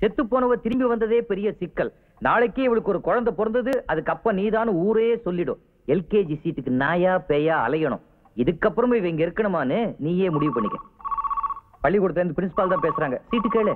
செத்து போனவ திரும்பி வந்ததே பெரிய சிக்கல் நாளைக்கே இவளுக்கு ஒரு குழந்தை பிறந்தது அதுக்கப்ப நீதான் ஊரே சொல்லிடும் எல்கேஜி சீட்டுக்கு நாயா பேயா அலையணும் இதுக்கப்புறமும் இவ இங்க இருக்கணுமான்னு நீயே முடிவு பண்ணிக்க பள்ளிக்கூடத்துல இருந்து பிரின்சிபால் தான் பேசுறாங்க சீட்டு கேளு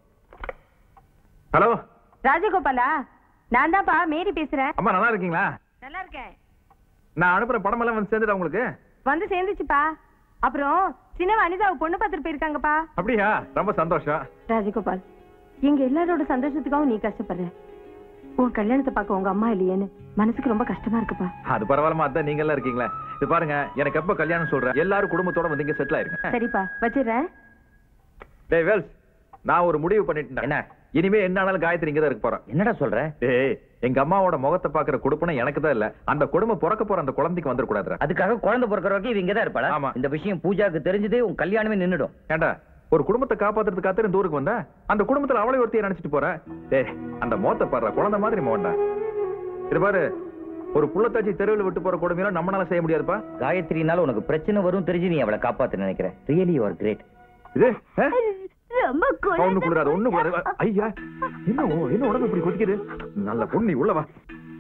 ஹலோ ராஜகோபாலா நான் தான்ப்பா மேரி பேசுறேன் அம்மா நல்லா இருக்கீங்களா நல்லா இருக்கேன் நான் அனுப்புற படமெல்லாம் வந்து சேர்ந்துட்டா உங்களுக்கு வந்து சேர்ந்துச்சுப்பா அப்புறம் சின்னவ அனிதாவை பொண்ணு பார்த்துட்டு போயிருக்காங்கப்பா அப்படியா ரொம்ப சந்தோஷம் ராஜகோபால் எங்க எல்லாரோட சந்தோஷத்துக்காகவும் நீ கஷ்டப்படுற உன் கல்யாணத்தை பார்க்க உங்க அம்மா இல்லையேன்னு மனசுக்கு ரொம்ப கஷ்டமா இருக்குப்பா அது பரவாயில்லமா அதான் நீங்க எல்லாம் இருக்கீங்களா இது பாருங்க எனக்கு எப்ப கல்யாணம் சொல்றேன் எல்லாரும் குடும்பத்தோட வந்து இங்க செட்டில் ஆயிருங்க சரிப்பா வச்சிடுறேன் டேய் வேல்ஸ் நான் ஒரு முடிவு பண்ணிட்டேன் என்ன இனிமே என்ன ஆனாலும் காயத்ரி இங்க தான் இருக்க போறேன் என்னடா சொல்ற டேய் எங்க அம்மாவோட முகத்தை பாக்குற கொடுப்பனை எனக்கு தான் இல்ல அந்த குடும்பம் பிறக்க போற அந்த குழந்தைக்கு வந்துடக்கூடாதுடா அதுக்காக குழந்தை பிறக்கிற வரைக்கும் இவ இங்கதான் இருப்பாளா ஆமா. இந்த விஷயம் பூஜாக்கு தெரிஞ்சது உன் கல்யாணமே நின்னுடும் ஏண்டா ஒரு குடும்பத்தை காப்பாத்துறதுக்கு காத்திர இந்த ஊருக்கு வந்தா அந்த குடும்பத்துல அவளை ஒருத்தைய நினைச்சிட்டு போற டேய் அந்த மோத்த பாடுற குழந்தை மாதிரி மோண்டா இது பாரு ஒரு புள்ளத்தாச்சி தெருவில் விட்டு போற கொடுமையெல்லாம் நம்மளால செய்ய முடியாதுப்பா காயத்ரினால உனக்கு பிரச்சனை வரும் தெரிஞ்சு நீ அவளை காப்பாத்த நினைக்கிற ரியலி யூ ஆர் கிரேட் இது ஆ? ரொம்ப ஒண்ணு கூடாது ஒண்ணு கூடாது ஐயா என்ன உ- என்ன உடம்பு இப்படி கொதிக்குது நல்ல பொண்ணு உள்ள வா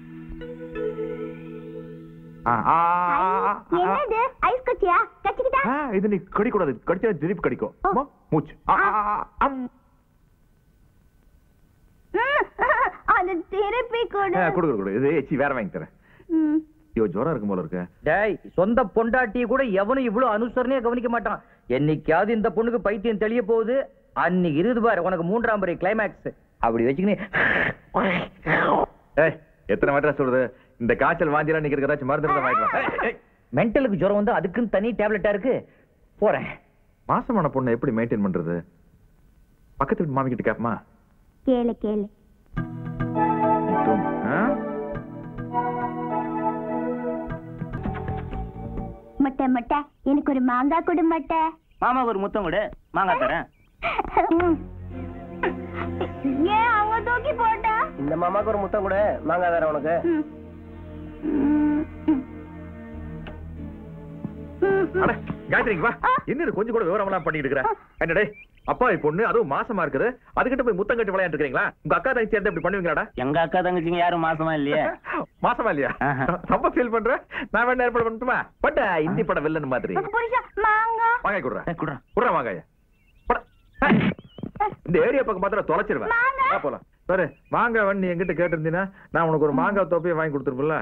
ஆ, ஆ, ஆ, ஆ, ஆ. ஐஸ் கட்டியா கட்டிக்கிட்டா ஆ, இது நீ கடிக்கூடாது கடிச்சா திருப்பி கடிக்கும் அம்மா, மூச்சு ஆ, ஆ, ஆ, அம். அது திருப்பி ஆ, கொடு கொடு கொடு இது சி வேற வாங்கி தரேன் ஐயோ ஜுரம் இருக்கும் போல இருக்கு டேய் சொந்த பொண்டாட்டியை கூட எவனும் இவ்வளவு அனுசரணையா கவனிக்க மாட்டான் என்னைக்காவது இந்த பொண்ணுக்கு பைத்தியம் தெளிய போகுது அன்னைக்கு இருது பாரு உனக்கு மூன்றாம் பறை கிளைமேக்ஸ் அப்படி வச்சுக்கினே ஏய் எத்தனை வாட்டரா சொல்றது இந்த காய்ச்சல் வாந்திலாம் நிக்கிறதுக்கு ஏதாச்சும் மருந்து இருந்தா வாங்கிட்டு வா. ஏய், ஏய். மென்டலுக்கு ஜுரம் வந்து அதுக்குன்னு தனி டேப்லெட்டா இருக்கு போறேன் மாசமான பொண்ணை எப்படி மெயின்டைன் பண்றது பக்கத்து வீட்டு மாமி கிட்ட கேப்பமா கேளு கேளு மட்டை மட்டை எனக்கு ஒரு மாங்காய் கொடு மட்டை மாமா ஒரு முத்தம் கொடு மாங்காய் தரேன் ஏன் அங்க தூக்கி போட்டா இந்த மாமாக்கு ஒரு முத்தம் கொடு மாங்காய் தரேன் உனக்கு அட காயத்ரி இங்க வா என்ன இது கொஞ்சம் கூட விவரம் எல்லாம் பண்ணிட்டு இருக்கிற என்னடே அப்பா பொண்ணு அதுவும் மாசமா இருக்குது அதுகிட்ட போய் முத்தம் கட்டி விளையாண்டு இருக்கீங்களா உங்க அக்கா தங்கச்சி சேர்ந்து இப்படி பண்ணுவீங்களாடா எங்க அக்கா தங்கச்சிங்க யாரும் மாசமா இல்லையே மாசமா இல்லையா ஆஹா. ரொம்ப ஃபீல் பண்ற நான் வேணா ஏற்பாடு பண்ணட்டுமா பட் இந்தி பட வில்லன் மாதிரி புருஷா மாங்காய் வாங்காய் குடுறேன் குடுறா குடுறேன் வாங்காய போடா. ஏய், இந்த ஏரியா பக்கம் பார்த்தா தொலைச்சிருவேன் மாங்காய். வா போலாம் சரி மாங்காய் வேணும் நீ என்கிட்ட கேட்டிருந்தீங்கன்னா நான் உனக்கு ஒரு மாங்காய் தொப்பையை வாங்கி கொடுத்துருப்பல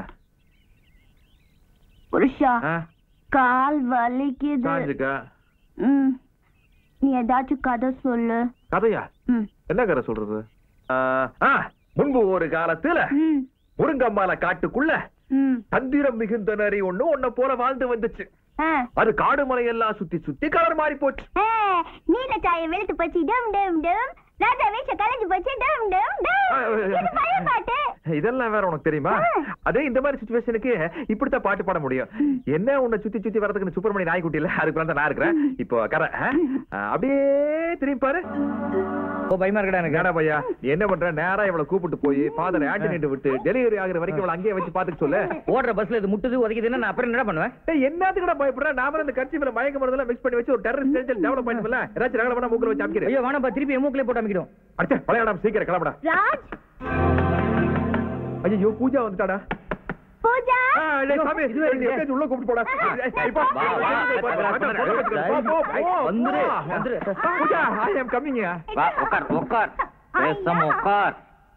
புருஷா கால் வலிக்குது காஞ்சுக்கா ம். நீ ஏதாச்சும் கதை சொல்லு கதையா ம். என்ன கதை சொல்றது ஆ, ஆ, முன்பு ஒரு காலத்துல ம். முருங்கம்மால காட்டுக்குள்ள ம். தந்திரம் மிகுந்த நரி ஒண்ணு உன்னை போல வாழ்ந்து வந்துச்சு ஆ. அது காடு மலையெல்லாம் சுத்தி சுத்தி கலர் மாறி போச்சு ஆ, நீல சாய வெளுத்து போச்சு டம் டம் டம் ராஜா வேஷ கலைஞ்சு போச்சு டம் டம் டம் ஆ, ஆ, ஆ. இது பழைய பாட்டு இதெல்லாம் வேற உனக்கு தெரியுமா ஆ. அதே இந்த மாதிரி சுச்சுவேஷனுக்கு இப்படித்தான் பாட்டு பாட முடியும் என்ன உன்னை சுத்தி சுத்தி வரதுக்கு சுப்பிரமணி நாய்க்குட்டி இல்ல அதுக்கு தான் நான் இருக்கிறேன் இப்போ கரை ஆ? ஆ, அப்படியே திரும்பி பாரு ஓ பயமா இருக்கடா எனக்கு ஏடா பையா நீ என்ன பண்ற நேரா இவளை கூப்பிட்டு போய் ஃபாதர் ஆண்டனிட்டு விட்டு டெலிவரி ஆகுற வரைக்கும் இவளை அங்கேயே வச்சு பாத்துக்க சொல்லு ஓடுற பஸ்ல இது முட்டுது உதைக்குதுன்னா நான் அப்புறம் என்ன பண்ணுவேன் ஏய், என்னத்துக்குடா பயப்படுற நாம இந்த கட்சி மேல மயக்க மருந்தெல்லாம் மிக்ஸ் பண்ணி வச்சு ஒரு டெரரிஸ்ட் ஏஜென்ட் டெவலப் பண்ணிப்பல ஏதாச்சும் ரகல பண்ணா மூக்குல வச்சு அமைக்கிறேன் ஐயோ வேணாம்பா திருப்பி என் மூக்கிலே போட்டு அமைக்கிடும் அடிச்சே பழையாடாம் சீக்கிரம் கிளம்படா ராஜ் ஐயோ பூஜா வந்துட்டாடா பூஜா ஆ, டேய் சாமி, இதுவே நீ எப்படியாச்சும் உள்ள கூப்பிட்டு போடா. ஏய், ஏய், போ. வா, வா. போ, போ, போ. வந்துரு, வந்துரு. Pooja, I am coming. வா உட்கார் உட்கார் பேசாம உட்கார்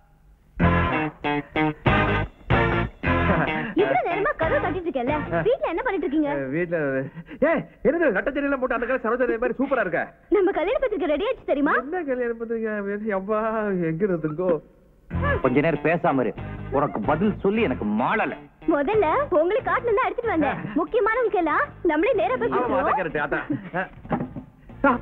இவ்வளவு நேரமா கதவு கட்டிட்டு இருக்கேன்ல வீட்ல என்ன பண்ணிட்டு இருக்கீங்க அஹ், வீட்ல ஏய் என்னது கட்டச்செடியெல்லாம் போட்டு அந்த கால சரோஜா மாதிரி சூப்பரா இருக்க நம்ம கல்யாண பத்திரிக்கை ரெடி ஆச்சு தெரியுமா என்ன கல்யாணம் பண்றீங்க அவ்வா எங்க இருந்துங்கோ கொஞ்ச நேரம் பேசாம இரு உனக்கு பதில் சொல்லி எனக்கு மாளல முதல்ல உங்களுக்கு காட்டுல தான் எடுத்துட்டு வந்தேன் முக்கியமானவங்களுக்கு எல்லாம் நம்மளே நேரா போய் ஆமா அதான் பேசுவோம் கரெக்ட் அதான் அஹ்,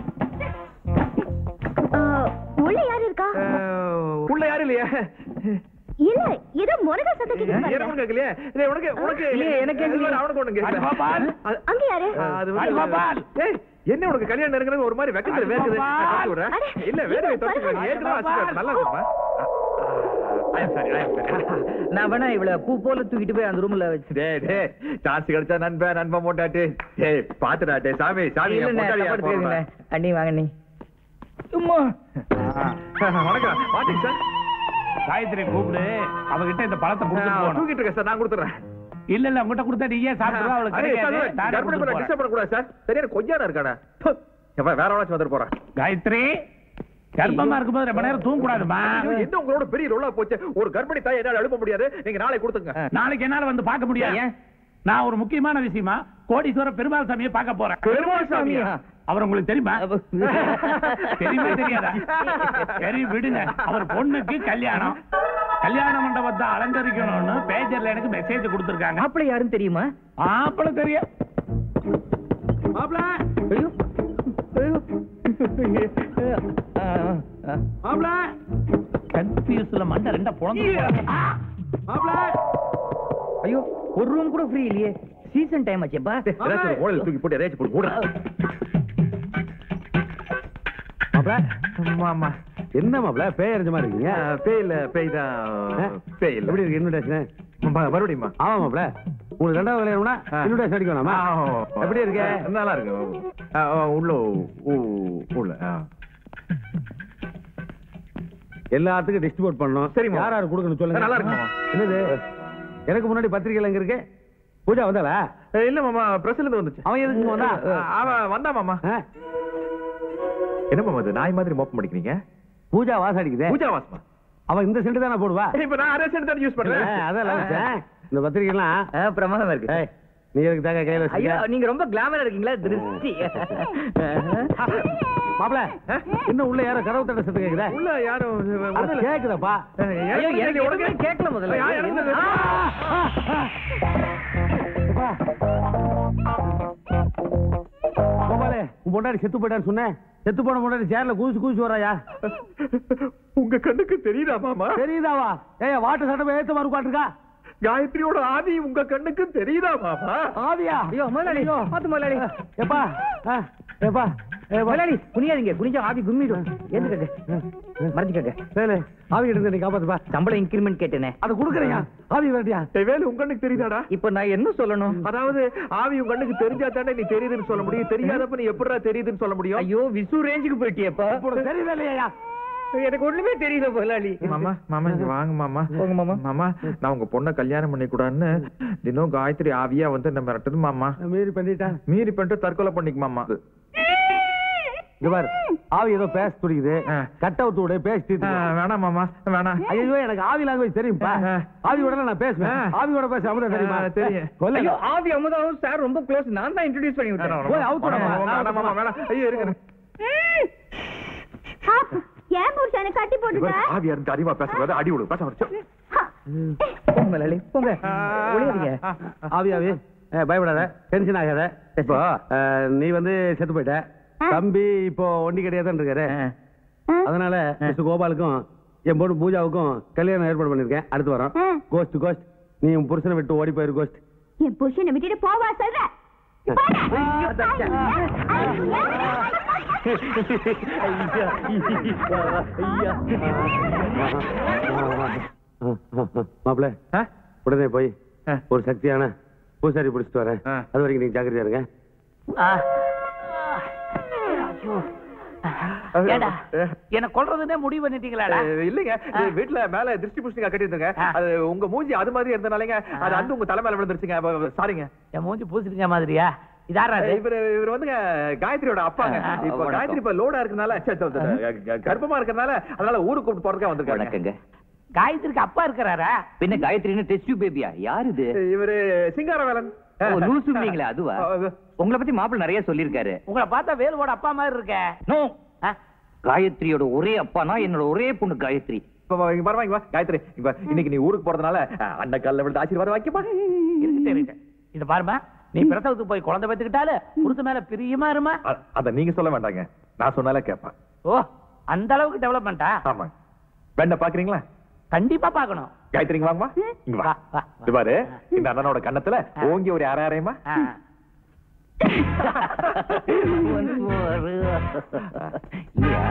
ஆ, உள்ள யாரு இருக்கா அஹ், உள்ள யாரும் இல்லையா இல்ல ஏதோ முருகா சத்தம் கேக்குது பாருங்க. எனக்கு கேட்கலையே இல்லை உனக்கு உனக்கு இல்லையே, எனக்கு கேட்கலையே. அவனுக்கு ஒண்ணு கேட்கல அடபாபால். அது- அங்க யாரு அது அடபாபால். வந்து ஏய் என்ன உனக்கு கல்யாணம் இருக்கிறது ஒரு மாதிரி வெக்கத்துல வேர்க்குது நான் தொடச்சு விடுறேன். அட, இல்ல வேர்வை இல்ல, தொடச்சு விடுறேன். பரவாயில்ல. ஏற்கனவே வச்சுக்க நல்லா இருக்குமா I am sorry I am sorry நான் வேணா இவள பூ போல தூக்கிட்டு போய் அந்த ரூம்ல வச்சு டேய் டேய் சான்ஸ் கிடைச்சா நண்பன் நண்பன் போட்டாட்டு டேய் பாத்துடா டேய் சாமி சாமி என் இல்லண்ணே, பொண்டாட்டியா தப்பா எடுத்துக்காதீங்களே. போறா. அண்ணி வாங்க நீ அம்மா. வணக்கம் மாட்டிங்க சார் காயத்ரி கூப்பிடு அவகிட்ட இந்த பழத்தை கொடுத்துட்டு நான் போகணும் தூக்கிட்டு இருக்கேன் சார் நான் கொடுத்துறேன் இல்ல இல்ல உங்ககிட்ட கொடுத்தா நீயே சாப்பிடுவா அவளுக்கு அரே, சார், கிடைக்காது நானே கற்பனை கொடுத்துட்டு பண்ண போறேன். disturb பண்ணக்கூடாது சார் சரியான கொய்யானா இருக்கானே ப்பு. எப்பா, வேற எவனாச்சும் வந்துட்டு போறேன் காயத்ரி கர்ப்பமா இருக்கும்போது ரொம்ப நேரம் தூங்க கூடாதுமா ஐயோ, என்ன உங்களோட பெரிய ரோலா போச்சு ஒரு கர்ப்பிணி தாய் என்னால எழுப்ப முடியாது நீங்க நாளை கொடுத்துங்க நாளைக்கு என்னால வந்து பார்க்க முடியாது ஏன்? நான் ஒரு முக்கியமான விஷயமா கோடீஸ்வர பெருமாள் சாமியை பார்க்க போறேன் பெருமாள் சாமியா? அவர் உங்களுக்கு தெரியுமா அப்ப- தெரியுமா தெரியாதா சரி விடுங்க அவர் பொண்ணுக்கு கல்யாணம் கல்யாண மண்டபத்தை அலங்கரிக்கணும்னு பேஜர்ல எனக்கு மெசேஜ் கொடுத்திருக்காங்க மாப்பிள்ளை யாருன்னு தெரியுமா மாப்பிள தெரியும் மாப்பிள ஐயோ ஐயோ ஆ, ஆ. மாப்பிள கன்ஃபியூஸ்ல மண்டை ரெண்டா புலந்து மாப்பிள ஐயோ ஒரு ரூம் கூட ஃப்ரீ இல்லையே சீசன் டைம் ஆச்சேப்பா ஏதாச்சும் ஒரு ஓலையில தூக்கி போட்டு ஏதாச்சும் போட்டு மூடுறேன். மாப்ள ஆமா என்ன மாப்ள பேய் அறிஞ்ச மாதிரி இருக்கீங்க ஆ, பேய் இல்ல பேய் ஆ? தான் பேய் இல்ல எப்படி இருக்கு இன்விடேஷன் மறுபடியுமா ஆமா மாப்ள உங்களுக்கு ரெண்டாவது கல்யாணம்னா ஆ. இன்விடேஷன் அடிக்க வேணாமா எப்படி இருக்கு நல்லா இருக்கு ஆ, ஆ, உள்ள ஊ, உள்ள ஆ. எல்லாத்துக்கும் டிஸ்ட்ரிபியூட் பண்ணணும் சரிம்மா. யார் யார் கொடுக்கணும் சொல்லுங்க நல்லா இருக்குமா? என்னது எனக்கு முன்னாடி பத்திரிக்கைல எங்க இருக்கு பூஜா வந்தாளா ஏ, இல்ல மாமா பிரஸ்ல இருந்து வந்துச்சு அவன் எதுக்கு இங்க வந்தா ஆ, அவன் வந்தா மாமா ஆ? என்ன மாமா இது நாய் மாதிரி மோப்பம் அடிக்கிறீங்க பூஜா வாசம் அடிக்குதே பூஜா வாசமா அவன் இந்த சென்ட் தானே போடுவா இப்ப நான் அரே சென்ட் தான் யூஸ் ஆ, பண்றேன் அதான் நினைச்சேன். இந்த பத்திரிக்கைலாம் ஆ, பிரமாதமா இருக்கு ஏய், நீ எதுக்கு தாங்க கையில ஐயோ வச்சிருக்க நீங்க ரொம்ப கிளாமரா இருக்கீங்களா திருஷ்டி மாப்ள இன்னும் உள்ள யாரோ கதவு தட்ட சத்தம் கேக்குதா உள்ள யாரும் அட, கேக்குதாப்பா ஐயோ எனக்கு உடனே கேட்கல முதல்ல யா, எனக்கு ஆ, ஆ, ஆ. அப்பா. கோபாலே, உன் பொண்டாட்டி செத்து போயிட்டான்னு சொன்னேன் செத்து போன பொண்டாட்டி சேர்ல குதிச்சு குதிச்சு வராயா உங்க கண்ணுக்கு தெரியுதா மாமா தெரியுதாவா ஏய் வாட்டு சட்டை ஏத்த இருக்கா காயத்ரியோட ஆதி உங்க கண்ணுக்கு தெரியுதா மாமா ஆவியா ஐயோ முதலாளி பாத்து முதலாளி எப்பா ஆ, எப்பா ஏப்பா. முதலாளி குனியாதீங்க குனிஞ்சா ஆவி கும்மிடும் ஏத்துக்கங்க மறைஞ்சுக்கங்க வேலு, ஆவி எடுத்து நீ காப்பாத்துப்பா சம்பளம் இன்கிரிமெண்ட் கேட்டேனே அதை கொடுக்குறேன் ஆவி வரட்டியா ஏய், வேலு உங்க கண்ணுக்கு தெரியுதாடா இப்ப நான் என்ன சொல்லணும் அதாவது ஆவி உங்க கண்ணுக்கு தெரிஞ்சா தானே நீ தெரியுதுன்னு சொல்ல முடியும் தெரியாதப்ப நீ எப்படிடா தெரியுதுன்னு சொல்ல முடியும் ஐயோ விசு ரேஞ்சுக்கு போயிட்டியப்பா உனக்கு தெரியவே இல்லையா எனக்கு ஒண்ணுமே தெரியல முதலாளி மாமா மாமா இங்க வாங்க மாமா போங்க மாமா. மாமா நான் உங்க பொண்ணை கல்யாணம் பண்ணி கூடாதுன்னு தினம் காயத்ரி ஆவியா வந்து என்ன மிரட்டுது மாமா மீறி பண்ணிட்டா மீறி பண்ணிட்டு தற்கொலை பண்ணிக்கு மாமா இங்க பாரு ஆவி ஏதோ பேச துடிக்குது ஆ. கட்ட அவுத்து விட பேசி ஆ, வேணாம் மாமா வேணாம் ஐயோ எனக்கு ஆவி லாங்குவேஜ் தெரியும்பா ஆ. ஆவியோட நான் பேசுவேன் ஆ. ஆவியோட பேச அமுதா தெரியுமா ஆ, தெரியும். கொல்ல ஐயோ ஆவி அமுதாவும் சார் ரொம்ப க்ளோஸ் நான் தான் இன்ட்ரோடியூஸ் பண்ணி வேணாம், விட்டேன் போய் அவுத்து விடுமா. வேணாம், வேணாம், மாமா, வேணாம். ஐயோ, இருங்க. ஏன் புருஷனை கட்டி போட்டுட்ட ஆவியா இருந்து அதிகமா பேசக்கூடாது அடி விடு பேச வச்சு போங்க முதலாளி போங்க ஒளியாதீங்க ஆவி ஆவி ஏ, பயப்படாத டென்ஷன் ஆகாத இப்போ ஆ, நீ வந்து செத்து போயிட்ட தம்பி இப்போ ஒண்டி கிடையாதான் இருக்காரு அதனால மிஸ்டர் கோபாலுக்கும் என் பொண்ணு பூஜாவுக்கும் கல்யாணம் ஏற்பாடு பண்ணிருக்கேன் அடுத்து வரோம் ஆ. கோஸ்ட் கோஸ்ட் நீ உன் புருஷனை விட்டு ஓடி போயிரு கோஸ்ட் என் புருஷனை விட்டுட்டு போவா சொல்ற மாப்பிள்ள ஆ? உடனே போய் ஆ. ஒரு சக்தியான பூசாரி பிடிச்சிட்டு வரேன் ஆ. அது வரைக்கும் நீங்க ஜாக்கிரதையா இருங்க ஏடா என்ன கொல்றதுன்னே முடிவு பண்ணிட்டீங்களாடா அஹ், இல்லைங்க இது வீட்டுல மேல திருஷ்டி புஷ்டிங்க கட்டிருந்தங்க ஆ. அது உங்க மூஞ்சி அது மாதிரி இருந்தனாலங்க அது அந்த உங்க தலை மேல விழுந்துருச்சுங்க அப்ப, சாரிங்க என் மூஞ்சி பூசிட்டீங்க மாதிரியா இதாரா அது? இவர் இவர் வந்துங்க காயத்ரியோட அப்பாங்க ஆ, இப்ப வணக்கம். காயத்ரி இப்ப லோடா இருக்கனால ச்சே, ச்சே, ச்சே, கர்ப்பமா இருக்கறனால அதனால ஊருக்கு கூப்பிட்டு போறதுக்காக வந்திருக்காங்க வணக்கங்க காயத்ரிக்கு அப்பா இருக்கிறாரா பின்ன காயத்ரின்னு டெஸ்ட் பேபியா யாரு இது இவரு சிங்காரவேலன் ஓ, லூசுங்களா அதுவா உங்களை பத்தி மாப்பிள்ள நிறைய சொல்லிருக்காரு உங்களை பார்த்தா வேலுவோட அப்பா மாதிரி இருக்க நோ ஆ? காயத்ரியோட ஒரே அப்பானா என்னோட ஒரே பொண்ணு காயத்ரி இப்ப வா, இங்க பாருமா இங்க வா காயத்ரி இங்க வா. இன்னைக்கு நீ ஊருக்கு போறதுனால அஹ், அண்ணன் கால்ல விழுந்து ஆசீர்வாதம் வைக்கப்பா இருக்கட்டும், இருக்கட்டும். இது பாருமா நீ பிரசவத்துக்கு போய் குழந்தை பெத்துக்கிட்டாலும் புருஷ மேல பிரியமா இருமா அ- அத நீங்க சொல்ல வேண்டாங்க நான் சொன்னாலே கேட்பேன் ஓ அந்த அளவுக்கு டெவலப்மெண்டா ஆமாங்க வெண்ண பாக்குறீங்களா கண்டிப்பா பாக்கணும் காயத்ரி இங்க வாங்கம்மா இங்க வா வா, வா, வா. இது பாரு இந்த அண்ணனோட கண்ணத்துல ஓங்கி ஒரு அரை அரையமா ஆ. இல்லையா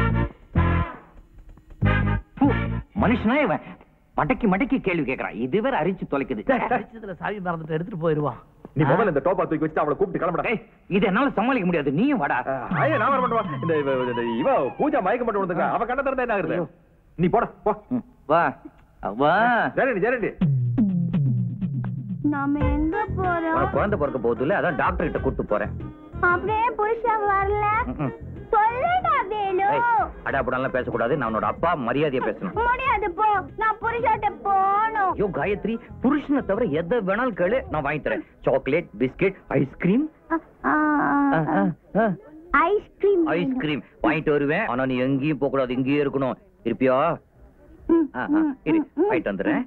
ஹு, மனுஷனா இவன் மடக்கி மடக்கி கேள்வி கேக்குறான் இது வேற அரிச்சு தொலைக்குது அடிச்சதுல சாவி மறந்துட்டு எடுத்துட்டு போயிருவான் நீ முதல்ல இந்த டோப்பா தூக்கி வச்சுட்டு அவளை கூப்பிட்டு கிளம்புடா ஏய், இது என்னால சமாளிக்க முடியாது நீயும் வாடா ஐயா நான் வர மாட்டேன் இந்த இவ- இந்த இவ பூஜா மயக்க மட்டும் விழுந்துங்க அவ கண்ண திறந்தா என்ன ஆகுது நீ போட போ ம், வா வா ஜெரண்டி ஜெரண்டி நாம எங்க போறோம் உனக்கு குழந்தை பிறக்க போகுதுல்ல அதான் டாக்டர் கிட்ட கூட்டு போறேன் அப்படியே புருஷன் வரல ம், ம். சொல்லுடா வேலு ஏய், அடாபடாலாம் பேசக்கூடாது நான் உன்னோட அப்பா மரியாதையா பேசணும் முடியாது போ நான் புருஷாட்ட போகணும் ஐயோ காயத்ரி புருஷனை தவிர எதை வேணாலும் கேளு நான் வாங்கி தரேன் chocolate biscuit ice cream ice cream ice cream வாங்கிட்டு வருவேன் ஆனா நீ எங்கேயும் போக கூடாது இங்கேயே இருக்கணும் இருப்பியா ஆ, ஆ, இரு வாங்கிட்டு வந்துடுறேன்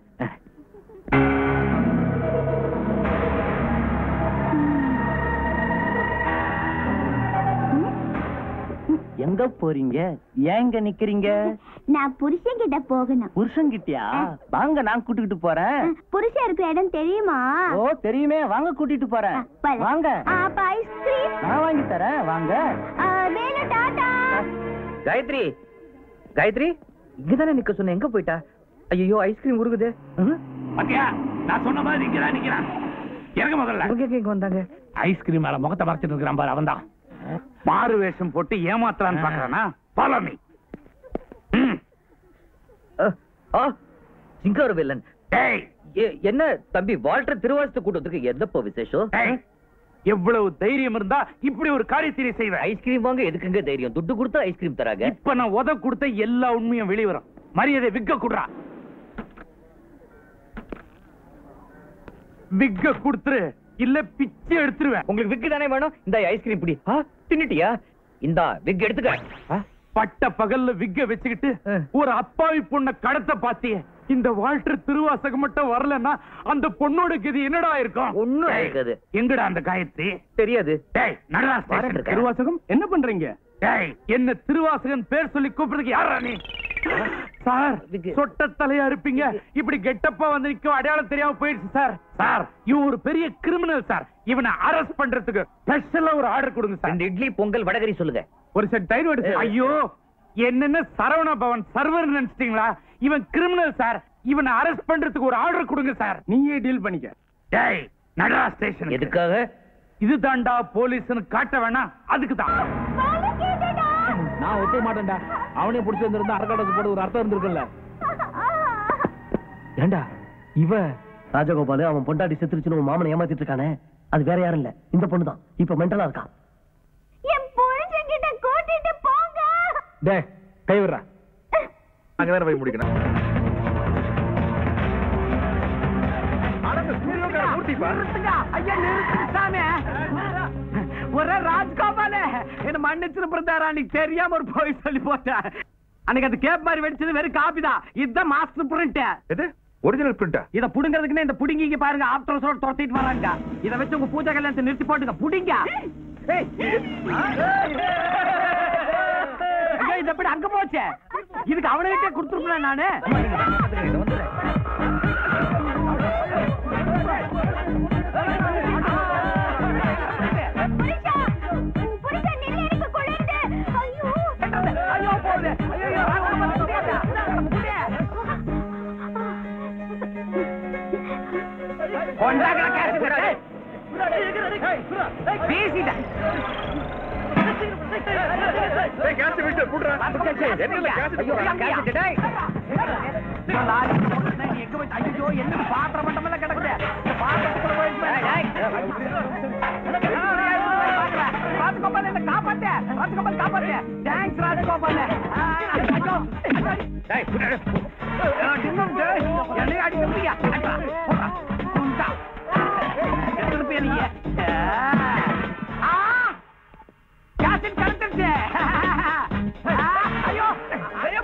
எங்க போறீங்க ஏங்க நிக்கிறீங்க நான் புருஷன் கிட்ட போகணும் புருஷன் கிட்டயா வாங்க நான் கூட்டிட்டு போறேன் புருஷன் இருக்கிற இடம் தெரியுமா ஓ தெரியுமே வாங்க கூட்டிட்டு போறேன் போலாம். வாங்க ஆ, அப்ப ஐஸ்கிரீம் நான் வாங்கி தரேன் வாங்க ஆ, வேலு டாடா காயத்ரி காயத்ரி இங்கதானே நிக்க சொன்ன எங்க போயிட்டா ஐயோ ஐஸ்கிரீம் உருகுது பாத்தியா நான் சொன்ன மாதிரி இங்கதான் நிக்கிறான் இறங்க முதல்ல இவங்க எங்க இங்க வந்தாங்க ஐஸ்கிரீம் மேல முகத்தை மறைச்சிட்டு இருக்கிறான் பாரு அவன்தான் மாறு வேஷம் போட்டு ஏமாத்தலான்னு பாக்குறானா ஃபாலோ மீ அஹ், ஆ சிங்கார வில்லன் டேய் ஏ- என்ன தம்பி வால்டர் திருவாசத்து கூட்டத்துக்கு எதப்போ விசேஷம் டேய் எவ்வளவு தைரியம் இருந்தா இப்படி ஒரு காரியத்தை நீ செய்வ ஐஸ்கிரீம் வாங்க எதுக்குங்க தைரியம் துட்டு கொடுத்தா ஐஸ்கிரீம் தராங்க இப்ப நான் உத கொடுத்த எல்லா உண்மையும் வெளிய வரும் மரியாதை விக்க குடுறா விக்க குடுத்துரு இல்ல பிச்சை எடுத்துருவேன் உங்களுக்கு விக்கு தானே வேணும் இந்த ஐஸ்கிரீம் பிடி ஆ தின்னுட்டியா இந்தா விக் எடுத்துக்க ஆ, பட்ட பகல்ல விக்க வச்சுக்கிட்டு ஆ. ஒரு அப்பாவி பொண்ண கடத்த பாத்தியே இந்த வால்டர் திருவாசகம் மட்டும் வரலன்னா அந்த பொண்ணோட கதி என்னடா இருக்கும் ஒண்ணும் டேய், இருக்காது. எங்கடா அந்த காயத்ரி தெரியாது டேய் நடரா வரேன் ஸ்டேஷன் இருக்கேன். திருவாசகம் என்ன பண்றீங்க டேய் என்ன திருவாசகன் பேர் சொல்லி கூப்பிடுறதுக்கு யாரா நீ சார் இதுக்கு- சொட்ட தலையா இருப்பீங்க இப்படி கெட்டப்பா வந்து நிக்க அடையாளம் தெரியாம போயிடுச்சு சார் சார் இவன் ஒரு பெரிய கிரிமினல் சார் இவனை அரெஸ்ட் பண்றதுக்கு ஸ்பெஷலா ஒரு ஆர்டர் கொடுங்க சார் ரெண்டு இட்லி பொங்கல் வடகரி சொல்லுங்க ஒரு செட் டைம் எடுத்து ஐயோ என்னென்ன சரவண பவன் சர்வர் நினைச்சிட்டீங்களா இவன் கிரிமினல் சார் இவனை அரெஸ்ட் பண்றதுக்கு ஒரு ஆர்டர் கொடுங்க சார் நீயே டீல் பண்ணிக்க டேய் நடரா ஸ்டேஷன் எதுக்காக இது தாண்டா போலீஸ்னு காட்ட வேணாம் அதுக்கு தான் நான் ஒத்துக்க மாட்டேன்டா அவனே பிடிச்சி வந்திருந்தா அரக்காடத்து போட ஒரு அர்த்தம் இருந்திருக்குல்ல ஏண்டா இவ ராஜகோபால் அவன் பொண்டாட்டி செத்துருச்சுன்னு உன் மாமனை ஏமாத்திட்டு இருக்கானே அது வேற யாரும் இல்ல இந்த பொண்ணு தான் இப்ப மென்டலா இருக்கான் என் புருஷன் கிட்ட கூட்டிட்டு போங்க டே கை விடுறா அங்கதானே போய் முடிக்கணும் ஆனா இந்த ஸ்டூடியோக்கார மூர்த்திப்பா ஐயா நிறுத்தாமே ஒரே ராஜ்கோபால என்ன மன்னிச்சு பிறந்தாரா அன்னைக்கு தெரியாம ஒரு போய் சொல்லி போட்டேன் அன்னைக்கு அது கேப் மாதிரி வெடிச்சது வெறும் காபி தான் இதுதான் மாஸ்டர் பிரிண்ட் எது ஒரிஜினல் பிரிண்டா இத புடுங்கிறதுக்குன்னு இந்த புடுங்கிங்க பாருங்க ஆப்டர் சோட துரத்திட்டு வராங்க இத வச்சு உங்க பூஜை கல்யாணத்தை நிறுத்தி போட்டுங்க புடிங்க ஏய். ஐயா, இது எப்படி அங்க போச்சே இதுக்கு அவனுக்கிட்டே கொடுத்துருப்பேன் நானு புருஷா புருஷா நில்லு எனக்கு குளிருது ஐயோ ஐயோ போகுது ஐயோ கொண்டாங்கடா கேஸ் பேசிட்டேன் ஏய் கேஸ் விட்டு புடுறா என்ன கேஸ் ஐயோ, போடுறா கேஸ் டேய். இந்த லாரி போட்டுனா நீ எங்க போய் ஐயோ என்ன பாத்திரம் மட்டுமெல்லாம் கிடக்குது இந்த பாத்திரத்துக்குள்ள போயிட்டு ராஜகோபால் என்ன காப்பாத்து ராஜகோபால் காப்பாத்து தேங்க்ஸ் ராஜகோபால் ஆ, ஐயோ டேய், புடி. இன்னும் டேய், என்னைய அடிக்க முடியா திருப்பி நீ ஆ கேசின் கலந்துருச்சு ஆ, ஐயோ ஐயோ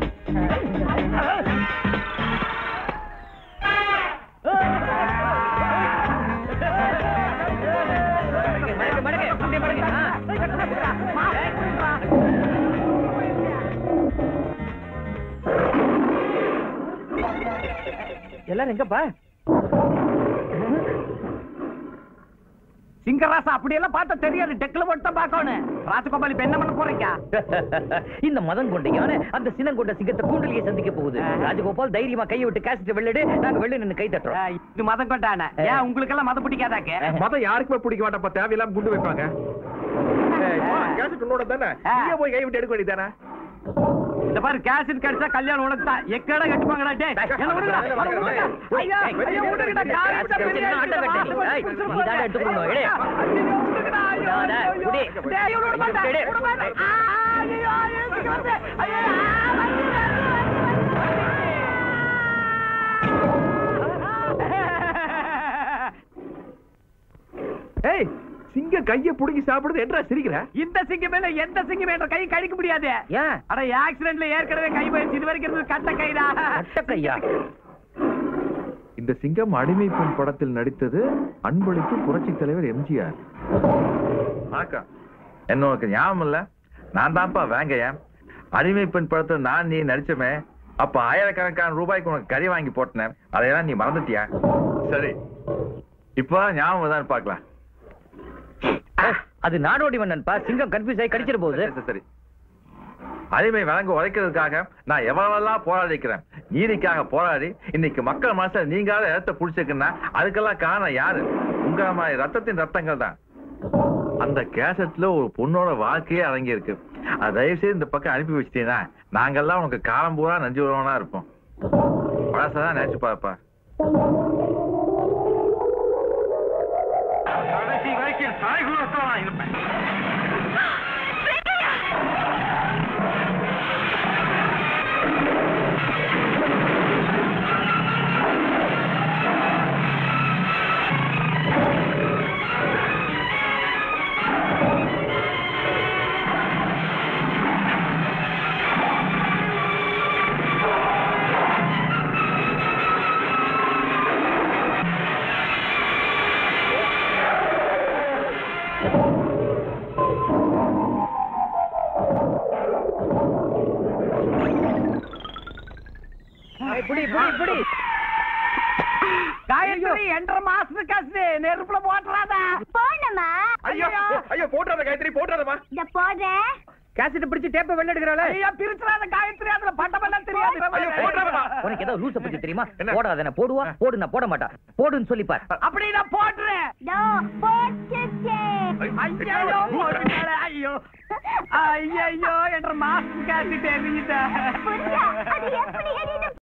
மடக்கு, மடக்கு, அப்படியே மடக்கு. ஆ. எல்லாரும் எங்கப்பா சிங்கராசா அப்படியெல்லாம் பார்த்தா தெரியாது டெக்ல மட்டும் தான் பார்க்கணும் ராஜகோபால் இப்ப என்ன பண்ண போறீங்க இந்த மதம் கொண்ட யானை அந்த சினம் கொண்ட சிங்கத்தை கூண்டலியை சந்திக்க போகுது ராஜகோபால் தைரியமா கையை விட்டு கேசிட்டு வெள்ளடு நாங்க வெள்ள நின்னு கை தட்டுறோம் ஆ, இது மதம் கொண்டான ஏன் உங்களுக்கு எல்லாம் மதம் பிடிக்காதாக்கு மதம் யாருக்குமே பிடிக்க மாட்டப்ப தேவையில்லாம குண்டு வைப்பாங்க கேசட் உன்னோட தானே ஆ. நீயே போய் கை விட்டு எடுக்க வேண்டியதானே இந்த பாரு கேசட் கிடைச்சா கல்யாணம் உனக்கு தான் எக்கடா கட்டுப்பாங்கடா டேய் என்ன விடுங்கடா, என்ன விடுங்கடா. ஐயா, ஐயா, விடுங்கடா, கால் வச்சா பெரிய ஆட்ட கட்டு நீ. ஏய், நீ தானே எடுத்துக்கணும், எடு. ஐயோ, விடுங்கடா, ஐயோ, இதாடா, ஐயோ. குடி. டேய், ஐயோ, விட மாட்டேன், எடு. விட மாட்டேன். ஆ, ஐயோ, ஐயோ, சீக்கிரம் வந்து. ஐயோ, ஆ, வந்து, வந்து, வந்து. ஏய் சிங்க கைய புடுங்கி சாப்பிடுறது என்றா சிரிக்கிற இந்த சிங்கம் மேல எந்த சிங்கம் என்ற கை கடிக்க முடியாது ஏன் அட ஆக்சிடென்ட்ல ஏற்கனவே கை போயிடுச்சு இது வரைக்கும் இருந்தது கட்ட கைடா அட்ட கையா இந்த சிங்கம் அடிமை பெண் படத்தில் நடித்தது அன்பளிப்பு புரட்சி தலைவர் எம்ஜிஆர் வணக்கம் என்ன உனக்கு ஞாபகம் இல்ல நான் தான்ப்பா வேங்கையன் அடிமை பெண் படத்தில் நான் நீ நடிச்சமே அப்ப ஆயிரக்கணக்கான ரூபாய்க்கு உனக்கு கறி வாங்கி போட்டேன் அதையெல்லாம் நீ மறந்துட்டியா சரி இப்போ ஞாபகம் தான் பார்க்கலாம் ஏய், அது நாடோடி மன்னன்பா சிங்கம் கன்ஃபியூஸ் ஆகி கடிச்சிட போகுது சரி, சரி அடிமை வழங்க உழைக்கிறதுக்காக நான் எவ்வளவெல்லாம் போராடிக்கிறேன் நீதிக்காக போராடி இன்னைக்கு மக்கள் மனசுல நீங்காத இடத்த புடிச்சிருக்குன்னா அதுக்கெல்லாம் காரணம் யாரு உங்க மாதிரி ரத்தத்தின் ரத்தங்கள் தான் அந்த கேசட்ல ஒரு பொண்ணோட வாழ்க்கையே அடங்கி இருக்கு அதை தயவு செய்து இந்த பக்கம் அனுப்பி வச்சிட்டீங்கன்னா நாங்கெல்லாம் உனக்கு காலம் பூரா நஞ்சு உறவனா இருப்போம் பழசதான் நினைச்சு பாப்பா கடைசி வரைக்கும் தாய்குலத்தான் நான் இருப்பேன் ஏய், புடி புடி புடி காயத்ரி என்ற மாசத்து காசு நெருப்புல போட்டுறாதா போனமா ஐயோ ஐயோ போட்டாத காயத்ரி போட்டாதமா இந்த போடுறேன் கேசட் பிடிச்சு டேப்ப வெள்ள எடுக்கறாளே ஐயா பிரிச்சுறாத காயத்ரி அதுல பட்டமெல்லாம் தெரியாது ஐயோ, போட்டுறாதம்மா. உனக்கு ஏதோ லூச பத்தி தெரியுமா என்ன? போடாத என்ன போடுவா போடு நான் போட மாட்டா போடுன்னு சொல்லி பார் அப்படி நான் போட்டுறேன் இதோ போட்டுட்டேன் ஐயோ போட்டுட்டாளே, ஐயோ ஐயோ என்ற மாசத்து காசு தெரியுதா புரியா அது எப்படி எரியுது